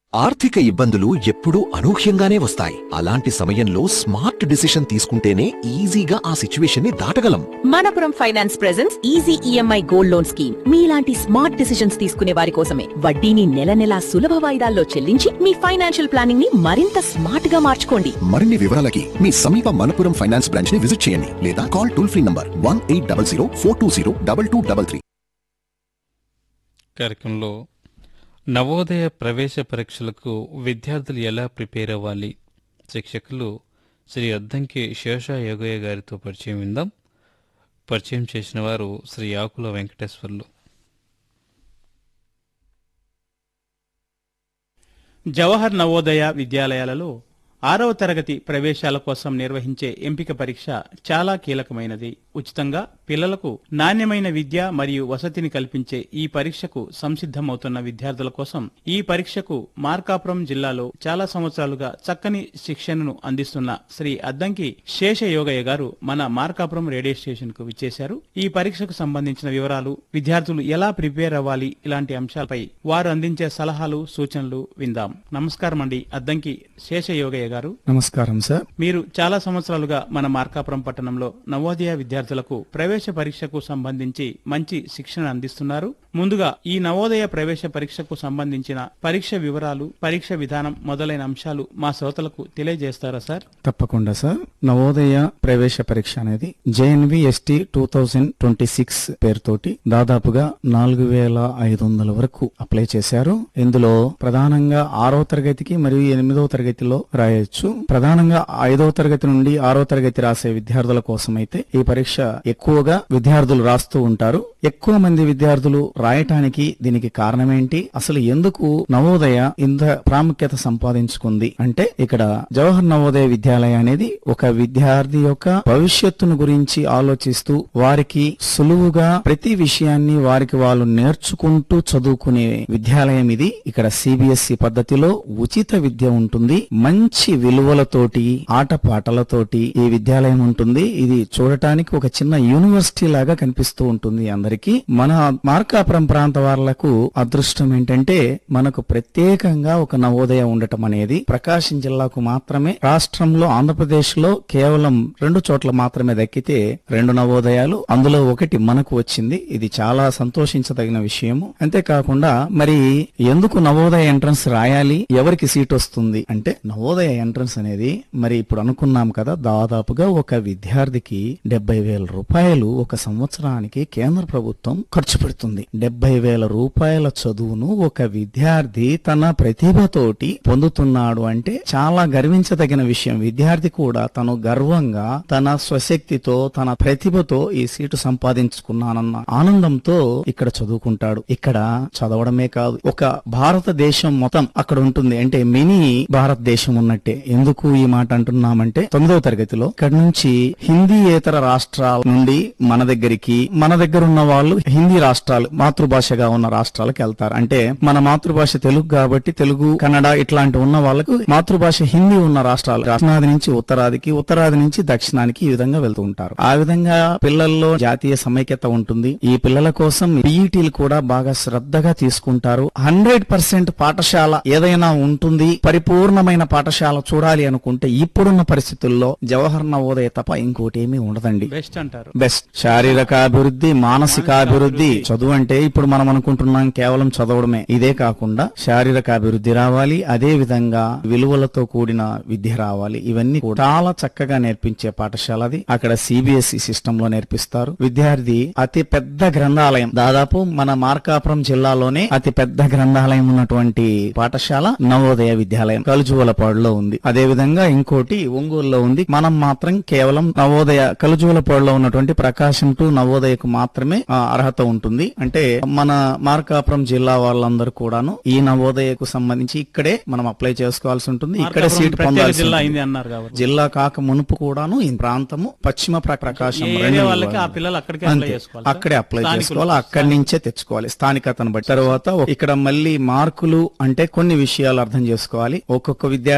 ఆర్థిక ఇబ్బందులు ఎప్పుడూ అనూహ్యంగానే వస్తాయి అలాంటి సమయంలో స్మార్ట్ డిసిషన్ తీసుకుంటేనే ఈజీగా ఆ సిచ్యువేషన్ ని దాటగలం Manappuram finance presence easy EMI gold loan scheme మీలాంటి స్మార్ట్ డిసిషన్స్ తీసుకునే వారి కోసమే వడ్డీని నెల నెలా సులభ వాయిదాల్లో చెల్లించి మీ ఫైనాన్షియల్ ప్లానింగ్ ని మరింత స్మార్ట్ గా మార్చుకోండి మరిన్ని వివరాలకి మీ సమీప మనపురం ఫైనాన్స్ బ్రాంచ్ ని విజిట్ చేయండి లేదా call toll free number one eight double zero four two zero double two double three కార్యక్రమంలో నవోదయ ప్రవేశ పరీక్షలకు విద్యార్థులు ఎలా ప్రిపేర్ అవ్వాలి శిక్షకులు శ్రీ అద్దంకి శేష యోగయ్య గారితో పరిచయం విందాం పరిచయం చేసిన వారు శ్రీ ఆకుల వెంకటేశ్వర్లు జవహర్ నవోదయ విద్యాలయాలలో ఆరవ తరగతి ప్రవేశాల కోసం నిర్వహించే ఎంపిక పరీక్ష చాలా కీలకమైనది ఉచితంగా పిల్లలకు నాణ్యమైన విద్య మరియు వసతిని కల్పించే ఈ పరీక్షకు సంసిద్ధమవుతున్న విద్యార్థుల కోసం ఈ పరీక్షకు మార్కాపురం జిల్లాలో చాలా సంవత్సరాలుగా చక్కని శిక్షణను అందిస్తున్న శ్రీ అద్దంకి శేషయోగయ్య గారు మన మార్కాపురం రేడియో స్టేషన్ కు విచ్చేశారు ఈ పరీక్షకు సంబంధించిన వివరాలు విద్యార్థులు ఎలా ప్రిపేర్ అవ్వాలి ఇలాంటి అంశాలపై వారు అందించే సలహాలు సూచనలు విందాం నమస్కారం అండి అద్దంకి శేషయోగయ్య గారు నమస్కారం సార్ మీరు చాలా సంవత్సరాలుగా మన మార్కాపురం పట్టణంలో నవోదయ విద్యార్థులకు ప్రవేశ పరీక్షకు సంబంధించి మంచి శిక్షణ అందిస్తున్నారు ముందుగా ఈ నవోదయ ప్రవేశ పరీక్షకు సంబంధించిన పరీక్ష వివరాలు పరీక్ష విధానం మొదలైన అంశాలు మా శ్రోతలకు తెలియజేస్తారా సార్ తప్పకుండా సార్ నవోదయ ప్రవేశ పరీక్ష అనేది JNV ST two thousand twenty six పేరుతోటి దాదాపుగా నాలుగు వేల ఐదు వందల వరకు అప్లై చేశారు ఇందులో ప్రధానంగా ఆరో తరగతికి మరియు ఎనిమిదవ తరగతిలో రాయొచ్చు ప్రధానంగా ఐదవ తరగతి నుండి ఆరో తరగతి రాసే విద్యార్థుల కోసం అయితే ఈ పరీక్ష ఎక్కువగా విద్యార్థులు రాస్తూ ఉంటారు ఎక్కువ మంది విద్యార్థులు రాయటానికి దీనికి కారణం ఏంటి అసలు ఎందుకు నవోదయ ఇంత ప్రాముఖ్యత సంపాదించుకుంది అంటే ఇక్కడ జవహర్ నవోదయ విద్యాలయ అనేది ఒక విద్యార్థి యొక్క భవిష్యత్తును గురించి ఆలోచిస్తూ వారికి సులువుగా ప్రతి విషయాన్ని వారికి వాళ్ళు నేర్చుకుంటూ చదువుకునే విద్యాలయం ఇది ఇక్కడ సిబిఎస్ఈ పద్ధతిలో ఉచిత విద్య ఉంటుంది మంచి విలువలతోటి ఆటపాటలతోటి ఈ విద్యాలయం ఉంటుంది ఇది చూడటానికి ఒక చిన్న యూనివర్సిటీ లాగా కనిపిస్తూ ఉంటుంది అందరికీ మన మార్కాపురం ప్రాంత వాళ్లకు అదృష్టం ఏంటంటే మనకు ప్రత్యేకంగా ఒక నవోదయ ఉండటం అనేది ప్రకాశం జిల్లాకు మాత్రమే రాష్ట్రంలో ఆంధ్రప్రదేశ్ లో కేవలం రెండు చోట్ల మాత్రమే దక్కితే రెండు నవోదయాలు అందులో ఒకటి మనకు వచ్చింది ఇది చాలా సంతోషించదగిన విషయము అంతేకాకుండా మరి ఎందుకు నవోదయ ఎంట్రన్స్ రాయాలి ఎవరికి సీట్ వస్తుంది అంటే నవోదయ ఎంట్రన్స్ అనేది మరి ఇప్పుడు అనుకున్నాం కదా దాదాపుగా ఒక విద్యార్థికి డెబ్బై వేల రూపాయలు ఒక సంవత్సరానికి కేంద్ర ప్రభుత్వం ఖర్చు పెడుతుంది డెబ్బై వేల రూపాయల చదువును ఒక విద్యార్థి తన ప్రతిభతోటి పొందుతున్నాడు అంటే చాలా గర్వించదగిన విషయం విద్యార్థి కూడా తను గర్వంగా తన స్వశక్తితో తన ప్రతిభతో ఈ సీటు సంపాదించుకున్నానన్న ఆనందంతో ఇక్కడ చదువుకుంటాడు ఇక్కడ చదవడమే కాదు ఒక భారతదేశం మొత్తం అక్కడ ఉంటుంది అంటే మినీ భారతదేశం ఉన్నట్టే ఎందుకు ఈ మాట అంటున్నామంటే తొమ్మిదవ తరగతిలో ఇక్కడ నుంచి హిందీయేతర రాష్ట్రాల నుండి మన దగ్గరికి మన దగ్గర ఉన్న వాళ్ళు హిందీ రాష్ట్రాలు మాతృభాషగా ఉన్న రాష్ట్రాలకు వెళ్తారు అంటే మన మాతృభాష తెలుగు కాబట్టి తెలుగు కన్నడ ఇట్లాంటి ఉన్న వాళ్ళకు మాతృభాష హిందీ ఉన్న రాష్ట్రాలు దక్షిణాది నుంచి ఉత్తరాదికి ఉత్తరాది నుంచి దక్షిణానికి ఈ విధంగా వెళ్తూ ఉంటారు ఆ విధంగా పిల్లల్లో జాతీయ సమైక్యత ఉంటుంది ఈ పిల్లల కోసం పీఈటీలు కూడా బాగా శ్రద్ధగా తీసుకుంటారు హండ్రెడ్ పర్సెంట్ పాఠశాల ఏదైనా ఉంటుంది పరిపూర్ణమైన పాఠశాల చూడాలి అనుకుంటే ఇప్పుడున్న పరిస్థితుల్లో జవహర్ నవోదయ తప్ప ఇంకోటి ఏమీ ఉండదండి బెస్ట్ అంటారు బెస్ట్ శారీరక అభివృద్ధి మానసిక అభివృద్ధి చదువు అంటే ఇప్పుడు మనం అనుకుంటున్నాం కేవలం చదవడమే ఇదే కాకుండా శారీరక అభివృద్ధి రావాలి అదే విధంగా విలువలతో కూడిన విద్య రావాలి ఇవన్నీ కూడా చాలా చక్కగా నేర్పించే పాఠశాల అది అక్కడ సిబిఎస్ఈ సిస్టమ్ లో నేర్పిస్తారు విద్యార్థి అతి పెద్ద గ్రంథాలయం దాదాపు మన మార్కాపురం జిల్లాలోనే అతి పెద్ద గ్రంథాలయం ఉన్నటువంటి పాఠశాల నవోదయ విద్యాలయం కలుజువలపాడులో ఉంది అదే విధంగా ఇంకోటి ఒంగోలులో ఉంది మనం మాత్రం కేవలం నవోదయ కలుజువలపాడులో ఉన్నటువంటి ప్రకాశం టు నవోదయకు మాత్రమే ఆ, అర్హత ఉంటుంది అంటే మన మార్కాపురం జిల్లా వాళ్ళందరూ కూడాను ఈ నవోదయకు సంబంధించి ఇక్కడే మనం అప్లై చేసుకోవాల్సి ఉంటుంది ఇక్కడే మార్కాపురం సీట్ ప్రత్యేక పొందాల్సి జిల్లా ఉంటుంది. అయింది అన్నారు కాబట్టి జిల్లా కాక మునుపు కూడాను ఈ ప్రాంతము పశ్చిమ ప్ర- ప్రకాశం ఏ రెండు ఏరియా వాళ్ళకి ఆ వాళ్ళు. పిల్లలు అక్కడికే అప్లై అంతే. చేసుకోవాలి సార్? అక్కడే అప్లై స్థానికులు. చేసుకోవాలి అక్కడి నుంచే తెచ్చుకోవాలి స్థానికతను బట్టి తర్వాత ఇక్కడ మళ్ళీ మార్కులు అంటే కొన్ని విషయాలు అర్థం చేసుకోవాలి ఒక్కొక్క విద్యార్థి